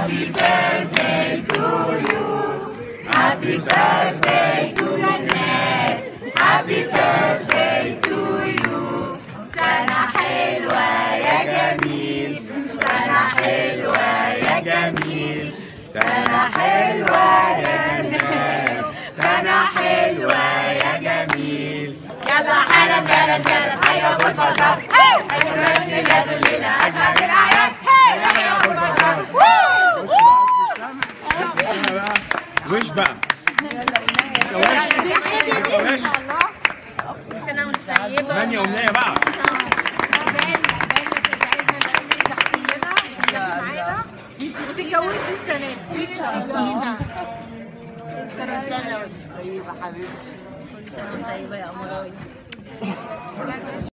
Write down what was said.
Happy birthday to you. Happy birthday to الناس. Happy birthday to you. سنة حلوة يا جميل. سنة حلوة يا جميل. سنة حلوة يا جميل. سنة حلوة يا جميل. يلا حالا بلا بلا حيا ابو الفرصة. حيا لازم لنا اسعد الاعياد. حيا ابو الفرصة. وش بقى؟ وش؟ سنة وانت طيبة ثانية أمنية بقى وتتجوزي السنة دي ان شاء الله سنة وانت طيبة حبيبتي سنة وانت طيبة يا أمراي